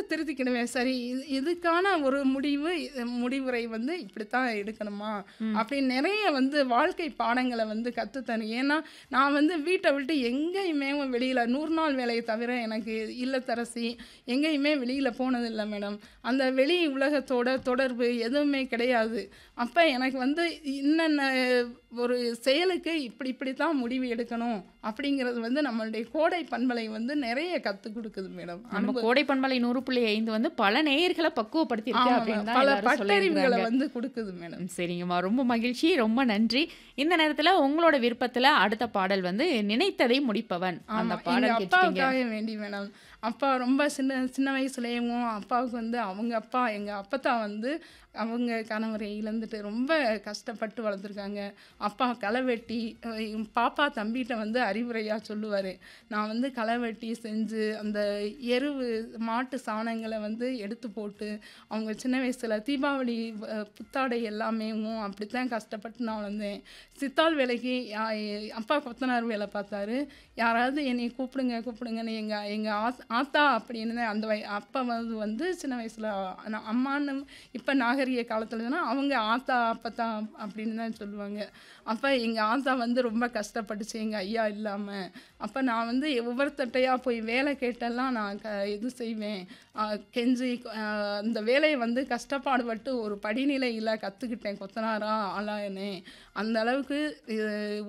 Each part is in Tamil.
திருத்திக்கிடுவேன் சரி இது இதுக்கான ஒரு முடிவு இது- முடிவுரை வந்து இப்படித்தான் எடுக்கணுமா அப்படின்னு நிறைய வந்து வாழ்க்கை பாடங்களை வந்து கற்றுத்தரேன் ஏன்னா நான் வந்து வீட்டை விட்டு எங்கேயுமே வெளியில் நூறு நாள் வேலையை தவிர எனக்கு இல்லத்தரசி எங்கேயுமே வெளியில் போனதில்லை மேடம் அந்த வெளி உலகத்தோட தொடர்பு எதுவுமே கிடையாது அப்போ எனக்கு வந்து இன்னென்ன ஒரு செயலுக்கு இப்படி இப்படி தான் முடிவு எடுக்கணும் அப்படிங்கிறது வந்து நம்மளுடைய கோடை பண்பலை வந்து நிறைய கற்றுக் கொடுக்குது மேடம் நம்ம கோடை பண்பலை நூறு புள்ளி ஐந்து வந்து பல நேயர்களை பக்குவப்படுத்தி இருக்கு ஆமா, அப்படின்னு தான் பல எல்லாரும் பட்டறிவுகளை சொல்லியிருக்காங்க வந்து கொடுக்குது மேடம் ம், சரிங்கம்மா ரொம்ப மகிழ்ச்சி ரொம்ப நன்றி இந்த நேரத்துல உங்களோட விருப்பத்துல அடுத்த பாடல் வந்து நினைத்ததை முடிப்பவன் அந்த ஆமா, எங்க பாடல் கேட்டீங்க அப்பாவுக்காக வேண்டி மேடம் அப்பா ரொம்ப சின்ன சின்ன வயசுலேயும் அப்பாவுக்கு வந்து அவங்க அப்பா எங்க அப்பத்தா வந்து அவங்க கணவரை இழந்துட்டு ரொம்ப கஷ்டப்பட்டு வளர்த்துருக்காங்க அப்பா களை வெட்டி அஹ் என் பாப்பா தம்பிகிட்ட வந்து அறிவுரையாக சொல்லுவார் நான் வந்து களை வெட்டி செஞ்சு அந்த எருவு மாட்டு சாணங்களை வந்து எடுத்து போட்டு அவங்க சின்ன வயசில் தீபாவளி அஹ், புத்தாடை எல்லாமே அப்படித்தான் கஷ்டப்பட்டு நான் வளர்ந்தேன் சித்தாள் வேலைக்கு யா- எ- அப்பா கொத்தனார் வேலை பார்த்தாரு யாராவது என்னை கூப்பிடுங்க கூப்பிடுங்கன்னு எங்கள் எங்கள் ஆத்தா அப்படின்னு அந்த வய அப்பா வந்து வந்து சின்ன வயசில் அம்மான்னு இப்போ நாகரிக காலத்துலனா அவங்க ஆத்தா அப்பத்தா அப்படின்னு தான் சொல்லுவாங்க அப்போ எங்கள் ஆத்தா வந்து ரொம்ப கஷ்டப்பட்டுச்சு எங்கள் ஐயா இல்லாமல் அப்போ நான் வந்து ஒவ்வொருத்தட்டையாக போய் வேலை கேட்டெல்லாம் நான் க இது செய்வேன் ஆஹ் கெஞ்சி ஆஹ் அந்த வேலையை வந்து கஷ்டப்பாடுபட்டு ஒரு படிநிலையில் கற்றுக்கிட்டேன் கொத்தனாரா ஆளானே அந்த அளவுக்கு இது,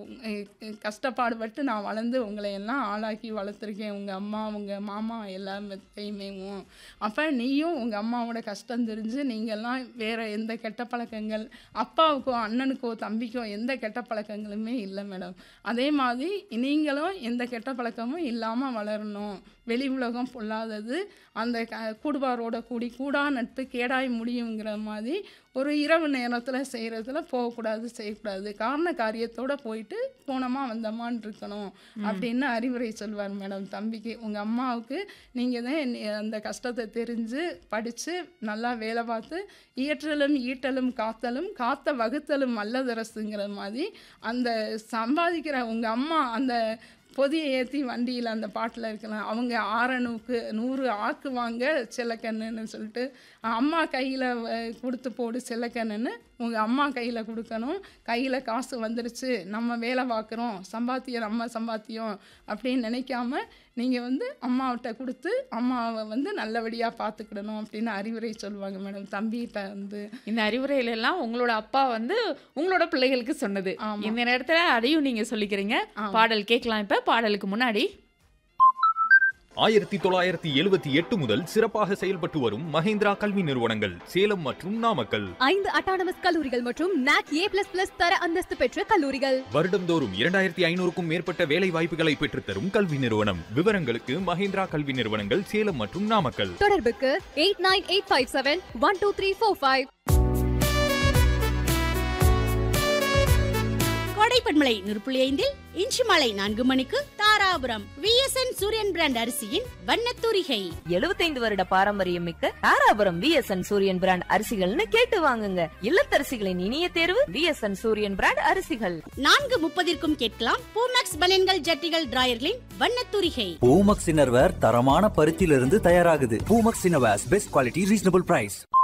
அஹ் கஷ்டப்பாடுபட்டு நான் வளர்ந்து உங்களை எல்லாம் ஆளாக்கி வளர்த்துருக்கேன் உங்கள் அம்மா உங்கள் மாமா எல்லாத்தையுமே அப்போ நீயும் உங்கள் அம்மாவோட கஷ்டம் தெரிஞ்சு நீங்கள்லாம் வேறு எந்த கெட்ட பழக்கங்கள் அப்பாவுக்கோ அண்ணனுக்கோ தம்பிக்கோ எந்த கெட்ட பழக்கங்களுமே இல்லை மேடம் அதே மாதிரி நீங்களும் எந்த கெட்ட பழக்கமும் இல்லாமல் வளரணும் வெளி உலகம் பொல்லாதது அந்த க கூடுபாரோட கூடி கூடா நட்பு கேடாய் முடியுங்கிற மாதிரி ஒரு இரவு நேரத்தில் செய்கிறதுல போகக்கூடாது செய்யக்கூடாது காரண காரியத்தோட போயிட்டு போனோமா வந்தோமான்னு இருக்கணும் அப்படின்னு அறிவுரை சொல்வார் மேடம் தம்பிக்கு உங்கள் அம்மாவுக்கு நீங்கள் தான் நி- அந்த கஷ்டத்தை தெரிஞ்சு படித்து நல்லா வேலை பார்த்து இயற்றலும் ஈட்டலும் காத்தலும் காத்த வகுத்தலும் அல்லதரசுங்கிற மாதிரி அந்த சம்பாதிக்கிற உங்கள் அம்மா அந்த பொதியை ஏற்றி வண்டியில் அந்த பாட்டில் இருக்கலாம் அவங்க ஆறணுக்கு நூறு ஆக்குவாங்க செல்லக்கண்ணுன்னு சொல்லிட்டு அம்மா கையில் கொடுத்து போடு செல்லக்கண்ணுன்னு உங்கள் அம்மா கையில் கொடுக்கணும் கையில் காசு வந்துருச்சு நம்ம வேலை பார்க்குறோம் சம்பாத்தியம் நம்ம சம்பாத்தியம் அப்படின்னு நினைக்காம நீங்கள் வந்து அம்மாவிட்ட கொடுத்து அம்மாவை வந்து நல்லபடியாக பார்த்துக்கிடணும் அப்படின்னு அறிவுரை சொல்லுவாங்க மேடம் தம்பிகிட்ட வந்து இந்த அறிவுரைகள் எல்லாம் உங்களோட அப்பா வந்து உங்களோட பிள்ளைகளுக்கு சொன்னது ஆமா. இந்த நேரத்துல அதையும் நீங்க சொல்லிக்கிறீங்க ஆமா. பாடல் கேட்கலாம் இப்ப பாடலுக்கு முன்னாடி ஆயிரத்தி தொள்ளாயிரத்தி எழுபத்தி எட்டு முதல் சிறப்பாக செயல்பட்டு வரும் மஹேந்திரா கல்வி நிறுவனங்கள் சேலம் மற்றும் நாமக்கல் ஐந்து அட்டானமஸ் கல்லூரிகள் மற்றும் நாக் ஏ பிளஸ் பிளஸ் தர அந்தஸ்து பெற்ற கல்லூரிகள் வருடந்தோறும் இரண்டாயிரத்தி ஐநூறுக்கும் மேற்பட்ட வேலை வாய்ப்புகளை பெற்றுத்தரும் கல்வி நிறுவனம் விவரங்களுக்கு மஹேந்திரா கல்வி நிறுவனங்கள் சேலம் மற்றும் நாமக்கல் தொடர்புக்கு eight nine eight five seven one two three four five கோடைப்பண்மலை நூறு ஐந்தில் இன்று மாலை நான்கு மணிக்கு தாராபுரம் விஎஸ்என் சூரியன் பிராண்ட் அரிசியின் வண்ணத்தூரிகை 75 வருட பாரம்பரியம் மிக்க தாராபுரம் விஎஸ்என் சூரியன் பிராண்ட் அரிசிகள்னு கேட்டு வாங்குங்க இல்லத்தரசிகளின் இனிய தேர்வு விஎஸ்என் சூரியன் பிராண்ட் அரிசிகள் நான்கு முப்பதிற்கும் கேட்கலாம் பூமேக்ஸ் பனியன்கள் ஜட்டிகள் டிராயர்களின் வண்ணத்தூரிகை பூமக்ஸ் இன்னர்வேர் தரமான பருத்தியிலிருந்து தயாராகுது பூமக்ஸ் innerwears best quality reasonable price